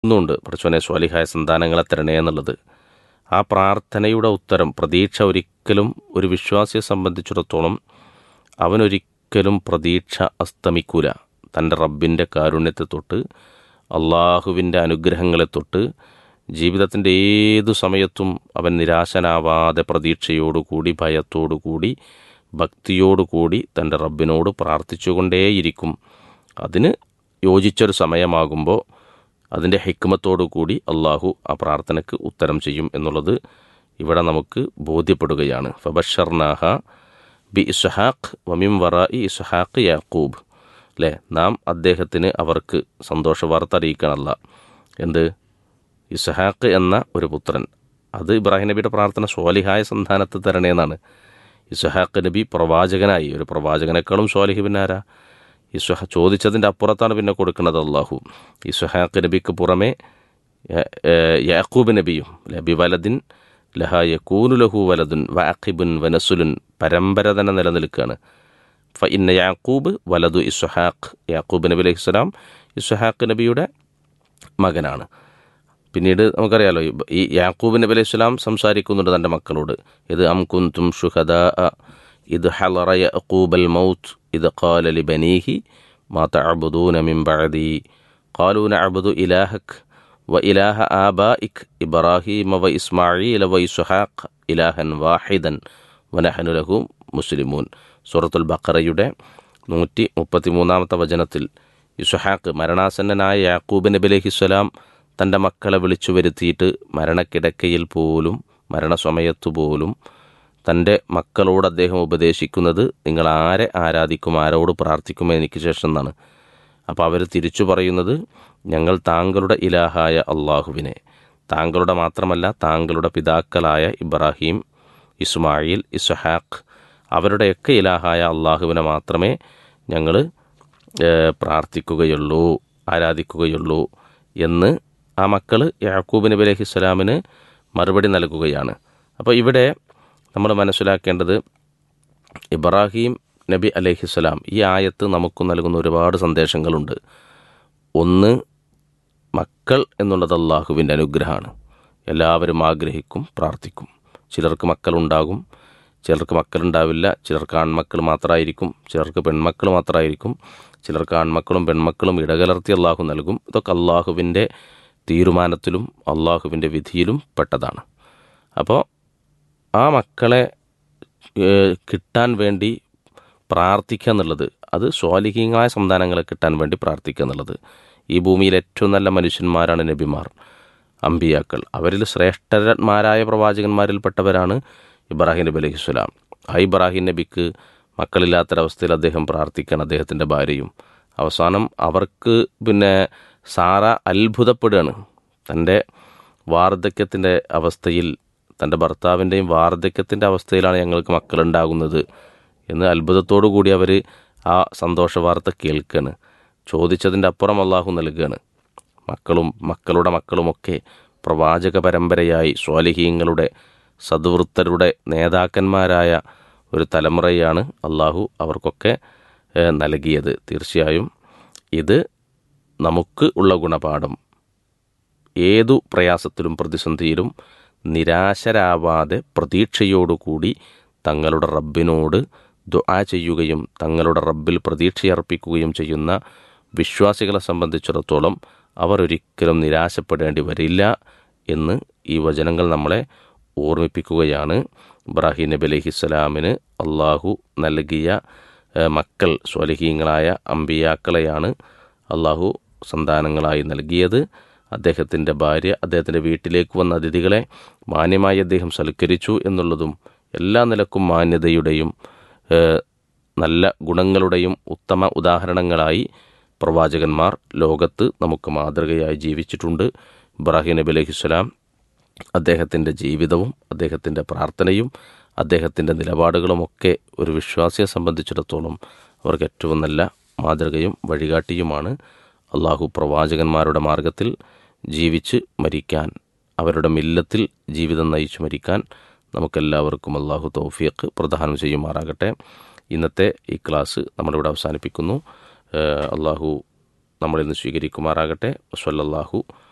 ഒന്നുണ്ട് പഠിച്ചോനെ സ്വാലിഹായ സന്താനങ്ങളെ തരണേ എന്നുള്ളത് ആ പ്രാർത്ഥനയുടെ ഉത്തരം പ്രതീക്ഷ ഒരിക്കലും ഒരു വിശ്വാസിയെ സംബന്ധിച്ചിടത്തോളം അവനൊരിക്കലും പ്രതീക്ഷ അസ്തമിക്കൂല തൻ്റെ റബ്ബിൻ്റെ കാരുണ്യത്തെ തൊട്ട് അള്ളാഹുവിൻ്റെ അനുഗ്രഹങ്ങളെ തൊട്ട് ജീവിതത്തിൻ്റെ ഏതു സമയത്തും അവൻ നിരാശനാവാതെ പ്രതീക്ഷയോടുകൂടി ഭയത്തോടുകൂടി ഭക്തിയോടുകൂടി തൻ്റെ റബ്ബിനോട് പ്രാർത്ഥിച്ചുകൊണ്ടേയിരിക്കും അതിന് യോജിച്ചൊരു സമയമാകുമ്പോൾ അതിൻ്റെ ഹിക്മത്തോടു കൂടി അള്ളാഹു ആ പ്രാർത്ഥനയ്ക്ക് ഉത്തരം ചെയ്യും എന്നുള്ളത് ഇവിടെ നമുക്ക് ബോധ്യപ്പെടുകയാണ് ഫബഷർനാഹ ബി ഇസ്ഹാഖ് വമിം വറ ഇ ഇസ്ഹാഖ് യാക്കൂബ് അല്ലേ നാം അദ്ദേഹത്തിന് അവർക്ക് സന്തോഷ വാർത്ത അറിയിക്കണല്ല എന്ത് ഇസ്ഹാഖ് എന്ന ഒരു പുത്രൻ അത് ഇബ്രാഹിം നബിയുടെ പ്രാർത്ഥന സ്വാലിഹായ സന്താനത്ത് തരണേന്നാണ് ഇസ്ഹാഖ് നബി പ്രവാചകനായി ഒരു പ്രവാചകനേക്കാളും സ്വാലിഹ് പിന്നെ ആരാ ഇസ്ഹ ചോദിച്ചതിൻ്റെ അപ്പുറത്താണ് പിന്നെ കൊടുക്കുന്നത് അള്ളാഹു ഇസ്ഹാഖ് നബിക്ക് പുറമെ യാക്കൂബ് നബിയും ലബി വലദിൻ ലഹ യക്കൂനു ലഹു വലദുൻ വാഖിബുൻ വനസുലുൻ പരമ്പര തന്നെ നിലനിൽക്കുകയാണ് ഫ ഇന്ന യാക്കൂബ് വലതു ഇസ്ഹാഖ് യാക്കൂബ് നബി അലൈഹി സ്വലാം ഇസ്ഹാഖ് നബിയുടെ മകനാണ് പിന്നീട് നമുക്കറിയാലോ ഈ യാക്കൂബ് നബി അലൈഹി സ്വലാം സംസാരിക്കുന്നുണ്ട് തൻ്റെ മക്കളോട് ഇത് അം കുന്തും ഷുഹദ ഇത് ഹലറ യക്കൂബൽ മൗത്ത് ഇത് قال لبنيه ما تعبدون من بعدي قالوا نعبد إلهك وإله آبائك إبراهيم وإسماعيل وإسحاق إلها واحدا ونحن له മുസ്ലിമൂൻ സൂറത്തുൽ ബക്കറയുടെ നൂറ്റി മുപ്പത്തി മൂന്നാമത്തെ വചനത്തിൽ ഇസുഹാക്ക് മരണാസന്നനായ യാക്കൂബ് നബി അലഹിസ്വലാം തൻ്റെ മക്കളെ വിളിച്ചു വരുത്തിയിട്ട് മരണക്കിടക്കയിൽ പോലും മരണസമയത്തു പോലും തൻ്റെ മക്കളോട് അദ്ദേഹം ഉപദേശിക്കുന്നത് നിങ്ങൾ ആരെ ആരാധിക്കും ആരോട് പ്രാർത്ഥിക്കും എനിക്ക് ശേഷം എന്നാണ് അപ്പോൾ അവർ തിരിച്ചു പറയുന്നത് ഞങ്ങൾ താങ്കളുടെ ഇലാഹായ അള്ളാഹുവിനെ താങ്കളുടെ മാത്രമല്ല താങ്കളുടെ പിതാക്കളായ ഇബ്രാഹിം ഇസ്മായിൽ ഇസ്ഹാഖ് അവരുടെയൊക്കെ ഇലാഹായ അള്ളാഹുവിനെ മാത്രമേ ഞങ്ങൾ പ്രാർത്ഥിക്കുകയുള്ളൂ ആരാധിക്കുകയുള്ളൂ എന്ന് ആ മക്കൾ യാക്കൂബ് നബി അലൈഹി സ്വലാമിന് മറുപടി നൽകുകയാണ് അപ്പോൾ ഇവിടെ നമ്മൾ മനസ്സിലാക്കേണ്ടത് ഇബ്രാഹിം നബി അലഹിസ്സലാം ഈ ആയത്ത് നമുക്ക് നൽകുന്ന ഒരുപാട് സന്ദേശങ്ങളുണ്ട് ഒന്ന് മക്കൾ എന്നുള്ളത് അള്ളാഹുവിൻ്റെ അനുഗ്രഹമാണ് എല്ലാവരും ആഗ്രഹിക്കും പ്രാർത്ഥിക്കും ചിലർക്ക് മക്കളുണ്ടാകും ചിലർക്ക് മക്കളുണ്ടാവില്ല ചിലർക്ക് ആൺമക്കൾ മാത്രമായിരിക്കും ചിലർക്ക് പെൺമക്കൾ മാത്രമായിരിക്കും ചിലർക്ക് ആൺമക്കളും പെൺമക്കളും ഇടകലർത്തി അള്ളാഹു നൽകും ഇതൊക്കെ അള്ളാഹുവിൻ്റെ തീരുമാനത്തിലും അള്ളാഹുവിൻ്റെ വിധിയിലും പെട്ടതാണ് അപ്പോൾ ആ മക്കളെ കിട്ടാൻ വേണ്ടി പ്രാർത്ഥിക്കുക എന്നുള്ളത് അത് സ്വാലിഹീയമായ സന്താനങ്ങളെ കിട്ടാൻ വേണ്ടി പ്രാർത്ഥിക്കുക എന്നുള്ളത് ഈ ഭൂമിയിൽ ഏറ്റവും നല്ല മനുഷ്യന്മാരാണ് നബിമാർ അമ്പിയാക്കൾ അവരിൽ ശ്രേഷ്ഠന്മാരായ പ്രവാചകന്മാരിൽപ്പെട്ടവരാണ് ഇബ്രാഹിം നബി അലൈഹി സ്വലാം ആ ഇബ്രാഹിം നബിക്ക് മക്കളില്ലാത്തൊരവസ്ഥയിൽ അദ്ദേഹം പ്രാർത്ഥിക്കണം അദ്ദേഹത്തിൻ്റെ ഭാര്യയും അവസാനം അവർക്ക് പിന്നെ സാറ അത്ഭുതപ്പെടുകയാണ് തൻ്റെ വാർദ്ധക്യത്തിൻ്റെ അവസ്ഥയിൽ തൻ്റെ ഭർത്താവിൻ്റെയും വാർദ്ധക്യത്തിൻ്റെ അവസ്ഥയിലാണ് ഞങ്ങൾക്ക് മക്കളുണ്ടാകുന്നത് എന്ന് അത്ഭുതത്തോടു കൂടി അവർ ആ സന്തോഷ വാർത്ത കേൾക്കുകയാണ് ചോദിച്ചതിൻ്റെ അപ്പുറം അള്ളാഹു നൽകുകയാണ് മക്കളും മക്കളുടെ മക്കളുമൊക്കെ പ്രവാചക പരമ്പരയായി സ്വാലിഹീങ്ങളുടെ സദ്വൃത്തരുടെ നേതാക്കന്മാരായ ഒരു തലമുറയാണ് അള്ളാഹു അവർക്കൊക്കെ നൽകിയത് തീർച്ചയായും ഇത് നമുക്ക് ഉള്ള ഗുണപാഠം ഏതു പ്രയാസത്തിലും പ്രതിസന്ധിയിലും നിരാശരാവാതെ പ്രതീക്ഷയോടുകൂടി തങ്ങളുടെ റബ്ബിനോട് ദുആ ചെയ്യുകയും തങ്ങളുടെ റബ്ബിൽ പ്രതീക്ഷയർപ്പിക്കുകയും ചെയ്യുന്ന വിശ്വാസികളെ സംബന്ധിച്ചിടത്തോളം അവർ ഒരിക്കലും നിരാശപ്പെടേണ്ടി വരില്ല എന്ന് ഈ വചനങ്ങൾ നമ്മളെ ഓർമ്മിപ്പിക്കുകയാണ് ഇബ്രാഹിം നബി അലഹിസ്സലാമിന് അള്ളാഹു നൽകിയ മക്കൾ സ്വലഹീങ്ങളായ അമ്പിയാക്കളെയാണ് അള്ളാഹു സന്താനങ്ങളായി നൽകിയത് അദ്ദേഹത്തിൻ്റെ ഭാര്യ അദ്ദേഹത്തിൻ്റെ വീട്ടിലേക്ക് വന്ന അതിഥികളെ മാന്യമായി അദ്ദേഹം സൽക്കരിച്ചു എന്നുള്ളതും എല്ലാ നിലക്കും മാന്യതയുടെയും നല്ല ഗുണങ്ങളുടെയും ഉത്തമ ഉദാഹരണങ്ങളായി പ്രവാചകന്മാർ ലോകത്ത് നമുക്ക് മാതൃകയായി ജീവിച്ചിട്ടുണ്ട് ഇബ്രാഹിം നബി അലഹിസ്സലാം അദ്ദേഹത്തിൻ്റെ ജീവിതവും അദ്ദേഹത്തിൻ്റെ പ്രാർത്ഥനയും അദ്ദേഹത്തിൻ്റെ നിലപാടുകളുമൊക്കെ ഒരു വിശ്വാസിയെ സംബന്ധിച്ചിടത്തോളം അവർക്ക് ഏറ്റവും നല്ല മാതൃകയും വഴികാട്ടിയുമാണ് അള്ളാഹു പ്രവാചകന്മാരുടെ മാർഗത്തിൽ ജീവിച്ച് മരിക്കാൻ അവരുടെ മില്ലത്തിൽ ജീവിതം നയിച്ചു മരിക്കാൻ നമുക്കെല്ലാവർക്കും അള്ളാഹു തൗഫീഖ് പ്രദാനം ചെയ്യുമാറാകട്ടെ ഇന്നത്തെ ഈ ക്ലാസ് നമ്മളിവിടെ അവസാനിപ്പിക്കുന്നു അള്ളാഹു നമ്മളിന്ന് സ്വീകരിക്കുമാറാകട്ടെ വസല്ലാഹു